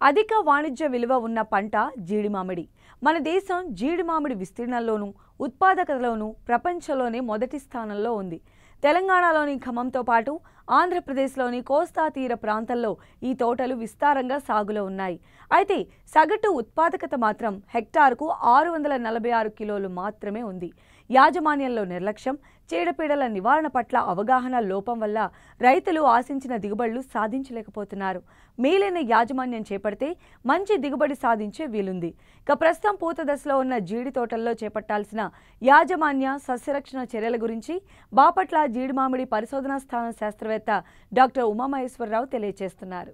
అధిక వాణిజ్య విలువ ఉన్న పంట జీడి మామిడి మన దేశం జీడి మామిడి విస్తీర్ణంలోనూ ఉత్పాదకతలోనూ ప్రపంచంలోనే మొదటి స్థానంలో ఉంది తెలంగాణలోని ఖమ్మంతో పాటు ఆంధ్రప్రదేశ్లోని కోస్తా తీర ప్రాంతాల్లో ఈ తోటలు విస్తారంగా సాగులో ఉన్నాయి అయితే సగటు ఉత్పాదకత మాత్రం హెక్టార్కు ఆరు వందల నలభై ఆరు కిలోలు మాత్రమే ఉంది యాజమాన్యంలో నిర్లక్ష్యం చీడపీడల నివారణ పట్ల అవగాహన లోపం వల్ల రైతులు ఆశించిన దిగుబడులు సాధించలేకపోతున్నారు మేలైన యాజమాన్యం చేపడితే మంచి దిగుబడి సాధించే వీలుంది ఇక ప్రస్తుతం పూత దశలో ఉన్న జీడి తోటల్లో చేపట్టాల్సిన యాజమాన్య సస్యరక్షణ చర్యల గురించి బాపట్ల జీడి మామిడి పరిశోధనా స్థానం శాస్త్రవేత్త డాక్టర్ ఉమామహేశ్వరరావు తెలియజేస్తున్నారు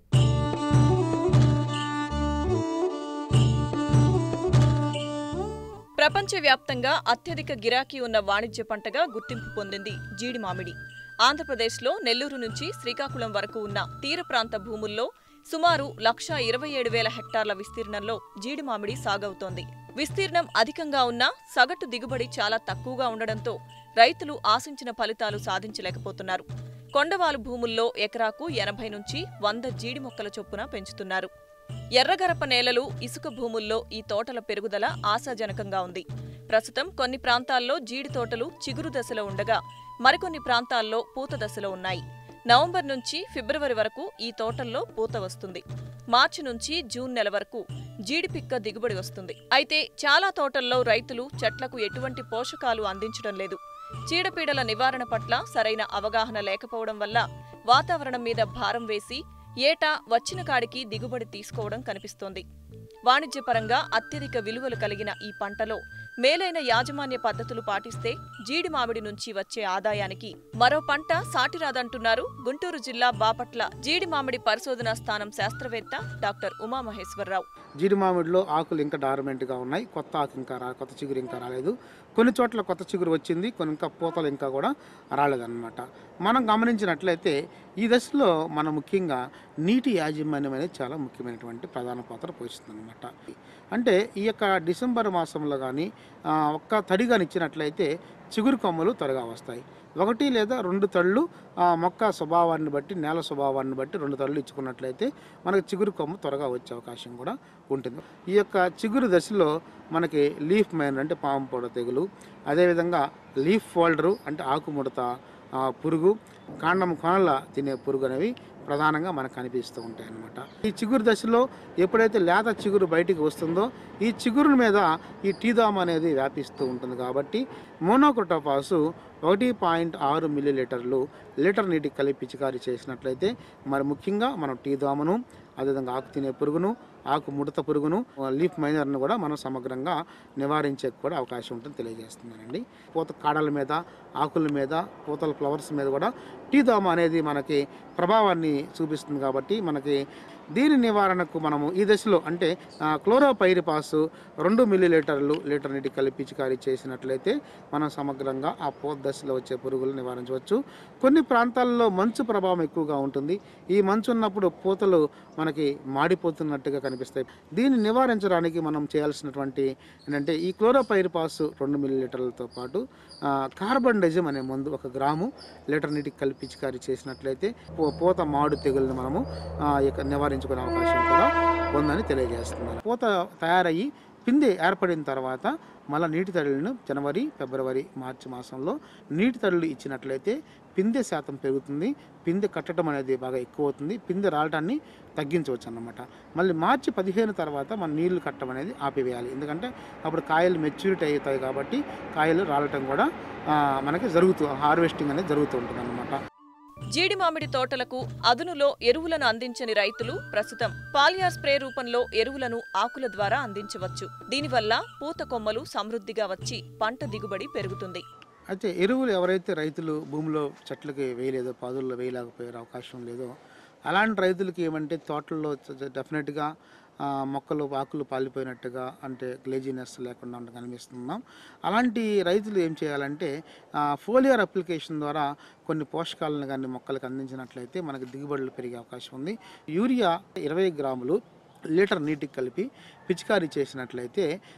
ప్రపంచవ్యాప్తంగా అత్యధిక గిరాకీ ఉన్న వాణిజ్య పంటగా గుర్తింపు పొందింది జీడి మామిడి ఆంధ్రప్రదేశ్లో నెల్లూరు నుంచి శ్రీకాకుళం వరకు ఉన్న తీర ప్రాంత భూముల్లో సుమారు లక్ష ఇరవై ఏడు వేల హెక్టార్ల విస్తీర్ణంలో జీడి మామిడి సాగవుతోంది విస్తీర్ణం అధికంగా ఉన్నా సగటు దిగుబడి చాలా తక్కువగా ఉండడంతో రైతులు ఆశించిన ఫలితాలు సాధించలేకపోతున్నారు కొండవాలు భూముల్లో ఎకరాకు ఎనభై నుంచి వంద జీడి మొక్కల చొప్పున పెంచుతున్నారు ఎర్రగరప నేలలు ఇసుక భూముల్లో ఈ తోటల పెరుగుదల ఆశాజనకంగా ఉంది ప్రస్తుతం కొన్ని ప్రాంతాల్లో జీడి తోటలు చిగురు దశలో ఉండగా మరికొన్ని ప్రాంతాల్లో పూత దశలో ఉన్నాయి నవంబర్ నుంచి ఫిబ్రవరి వరకు ఈ తోటల్లో పూత వస్తుంది మార్చి నుంచి జూన్ నెల వరకు జీడి పిక్క దిగుబడి వస్తుంది అయితే చాలా తోటల్లో రైతులు చెట్లకు ఎటువంటి పోషకాలు అందించడం లేదు చీడపీడల నివారణ పట్ల సరైన అవగాహన లేకపోవడం వల్ల వాతావరణం మీద భారం వేసి ఏటా వచ్చిన కాడికి దిగుబడి తీసుకోవడం కనిపిస్తోంది వాణిజ్యపరంగా అత్యధిక విలువలు కలిగిన ఈ పంటలో మేలైన యాజమాన్య పద్ధతులు పాటిస్తే జీడి మామిడి నుంచి వచ్చే ఆదాయానికి మరో పంట సాటిరాదంటున్నారు గుంటూరు జిల్లా బాపట్ల జీడి మామిడి పరిశోధనా స్థానం శాస్త్రవేత్త డాక్టర్ ఉమామహేశ్వరరావు జీడి మామిడిలో ఆకులు ఇంకా డార్మెంట్గా ఉన్నాయి కొత్త ఆకు ఇంకా రా కొత్త చిగురు ఇంకా రాలేదు కొన్ని చోట్ల కొత్త చిగురు వచ్చింది కొన్ని ఇంకా పూతలు ఇంకా కూడా రాలేదన్నమాట మనం గమనించినట్లయితే ఈ దశలో మనం ముఖ్యంగా నీటి యాజమాన్యం అనేది చాలా ముఖ్యమైనటువంటి ప్రధాన పాత్ర పోషిస్తుంది అనమాట అంటే ఈ యొక్క డిసెంబర్ మాసంలో కానీ ఒక్క తడిగాని ఇచ్చినట్లయితే చిగురు కొమ్మలు త్వరగా వస్తాయి ఒకటి లేదా రెండు తళ్ళు ఆ మొక్క స్వభావాన్ని బట్టి నేల స్వభావాన్ని బట్టి రెండు తళ్ళు ఇచ్చుకున్నట్లయితే మనకి చిగురు కొమ్మ త్వరగా వచ్చే అవకాశం కూడా ఉంటుంది ఈ యొక్క చిగురు దశలో మనకి లీఫ్ మైనర్ అంటే పాము పొడ తెగులు అదేవిధంగా లీఫ్ ఫోల్డరు అంటే ఆకుముడత ఆ, పురుగు కాండం కొనల తినే పురుగు అనేవి ప్రధానంగా మనకు కనిపిస్తూ ఉంటాయి అన్నమాట ఈ చిగురు దశలో ఎప్పుడైతే లేత చిగురు బయటికి వస్తుందో ఈ చిగురు మీద ఈ టీదామ్ అనేది వ్యాపిస్తూ ఉంటుంది కాబట్టి మోనోక్రోటోపాసు ఒకటి పాయింట్ ఆరు మిల్లీ లీటర్లు లీటర్ నీటికి కలిపి పిచికారీ చేసినట్లయితే మరి ముఖ్యంగా మనం టీ దోమను అదేవిధంగా ఆకు తినే పురుగును ఆకు ముడత పురుగును లీఫ్ మైనర్ను కూడా మనం సమగ్రంగా నివారించే కూడా అవకాశం ఉంటుంది తెలియజేస్తున్నానండి పూత కాడల మీద ఆకుల మీద పూతల ఫ్లవర్స్ మీద కూడా టీ దోమ అనేది మనకి ప్రభావాన్ని చూపిస్తుంది కాబట్టి మనకి దీని నివారణకు మనము ఈ దశలో అంటే ఆ, క్లోరోపైరిపాస్ రెండు మిల్లీ లీటర్లు లీటర్ నీటి కలిపి పిచికారీ చేసినట్లయితే మనం సమగ్రంగా ఆ పూత దశలో వచ్చే పురుగులు నివారించవచ్చు కొన్ని ప్రాంతాల్లో మంచు ప్రభావం ఎక్కువగా ఉంటుంది ఈ మంచు ఉన్నప్పుడు పూతలు మనకి మాడిపోతున్నట్టుగా కనిపిస్తాయి దీన్ని నివారించడానికి మనం చేయాల్సినటువంటి ఏంటంటే ఈ క్లోరోపైరిపాస్ రెండు మిల్లీ లీటర్లతో పాటు ఆ, కార్బన్ డైజం అనే మందు ఒక గ్రాము లీటర్ నీటికి కలిపి పిచికారీ చేసినట్లయితే పూ- పూత మాడు తెగులను మనము ఆ, ఇక నివారించుకునే అవకాశం కూడా ఉందని తెలియజేస్తున్నారు పూత తయారయ్యి పిందె ఏర్పడిన తర్వాత మళ్ళీ నీటి తడులను జనవరి ఫిబ్రవరి మార్చి మాసంలో నీటి తడులు ఇచ్చినట్లయితే పిందె శాతం పెరుగుతుంది పిందె కట్టడం అనేది బాగా ఎక్కువ అవుతుంది పిందె రావడాన్ని తగ్గించవచ్చు అన్నమాట మళ్ళీ మార్చి పదిహేను తర్వాత మనం నీళ్లు కట్టడం అనేది ఆపివేయాలి ఎందుకంటే అప్పుడు కాయలు మెచ్యూరిటీ అవుతాయి కాబట్టి కాయలు రాలటం కూడా ఆ, మనకి జరుగుతూ హార్వెస్టింగ్ అనేది జరుగుతూ ఉంటుంది అన్నమాట జీడి మామిడి తోటలకు అదునులో ఎరువులను అందించని రైతులు ప్రస్తుతం పాలియా స్ప్రే రూపంలో ఎరువులను ఆకుల ద్వారా అందించవచ్చు దీనివల్ల పూత కొమ్మలు సమృద్ధిగా వచ్చి పంట దిగుబడి పెరుగుతుంది అయితే ఎరువులు ఎవరైతే రైతులు భూమిలో చెట్లకి వేయలేదో పాదుల్లో వేయలేకపోయే అవకాశం లేదో అలాంటి రైతులకి ఏమంటే తోటల్లో డెఫినెట్గా ఆ, మొక్కలు ఆకులు పాలిపోయినట్టుగా అంటే గ్లేజినెస్ లేకుండా ఉండడం కనిపిస్తున్నాం అలాంటి రైతులు ఏం చేయాలంటే ఫోలియర్ అప్లికేషన్ ద్వారా కొన్ని పోషకాలను కానీ మొక్కలకు అందించినట్లయితే మనకి దిగుబడులు పెరిగే అవకాశం ఉంది యూరియా ఇరవై గ్రాములు లీటర్ నీటికి కలిపి పిచికారీ చేసినట్లయితే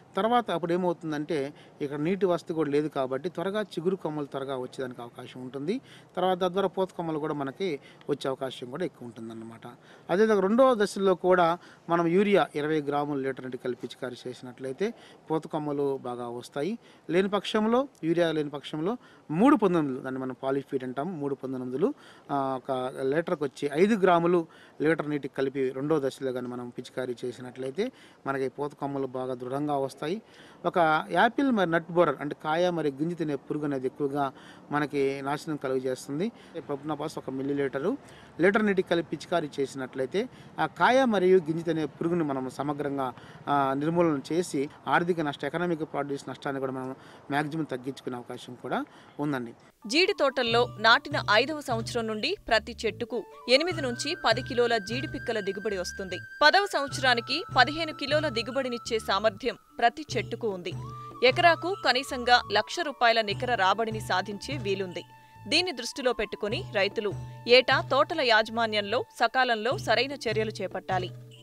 తర్వాత అప్పుడు ఏమవుతుందంటే ఇక్కడ నీటి వసతి కూడా లేదు కాబట్టి త్వరగా చిగురు కొమ్మలు త్వరగా వచ్చేదానికి అవకాశం ఉంటుంది తర్వాత తద్వారా పూత కొమ్మలు కూడా మనకి వచ్చే అవకాశం కూడా ఎక్కువ ఉంటుందన్నమాట అదేవిధంగా రెండవ దశలో కూడా మనం యూరియా ఇరవై గ్రాములు లీటర్ నీటి కలిపి పిచికారి చేసినట్లయితే పూత కొమ్మలు బాగా వస్తాయి లేని పక్షంలో యూరియా లేని పక్షంలో మూడు పంతొమ్మిదిలు దాన్ని మనం పాలిఫీడ్ అంటాం మూడు పంతొమ్మిదిలు ఆ, ఒక లీటర్కి వచ్చి ఐదు గ్రాములు లీటర్ నీటికి కలిపి రెండో దశలో కానీ మనం పిచికారీ చేసినట్లయితే మనకి పూత కొమ్మలు బాగా దృఢంగా వస్తాయి ఒక యాపిల్ మరి నట్ బోరర్ అంటే కాయ మరి గింజ తినే పురుగు అనేది ఎక్కువగా మనకి నాశనం కలుగజేస్తుంది ప్రొప్నపాస్ ఒక మిల్లీ లీటరు లీటర్ నీటికి కలిపి పిచికారీ చేసినట్లయితే ఆ కాయ మరియు గింజ తినే పురుగుని మనం సమగ్రంగా ఆ, నిర్మూలన చేసి ఆర్థిక నష్ట ఎకనామిక్ ప్రొడ్యూస్ నష్టాన్ని కూడా మనం మ్యాక్సిమం తగ్గించుకునే అవకాశం కూడా ఉందండి జీడి తోటల్లో నాటిన ఐదవ సంవత్సరం నుండి ప్రతి చెట్టుకు ఎనిమిది నుంచి పది కిలోల జీడి పిక్కల దిగుబడి వస్తుంది పదవ సంవత్సరానికి పదిహేను కిలోల దిగుబడినిచ్చే సామర్థ్యం ప్రతి చెట్టుకు ఉంది ఎకరాకు కనీసంగా లక్ష రూపాయల నికర రాబడిని సాధించే వీలుంది దీన్ని దృష్టిలో పెట్టుకుని రైతులు ఏటా తోటల యాజమాన్యంలో సకాలంలో సరైన చర్యలు చేపట్టాలి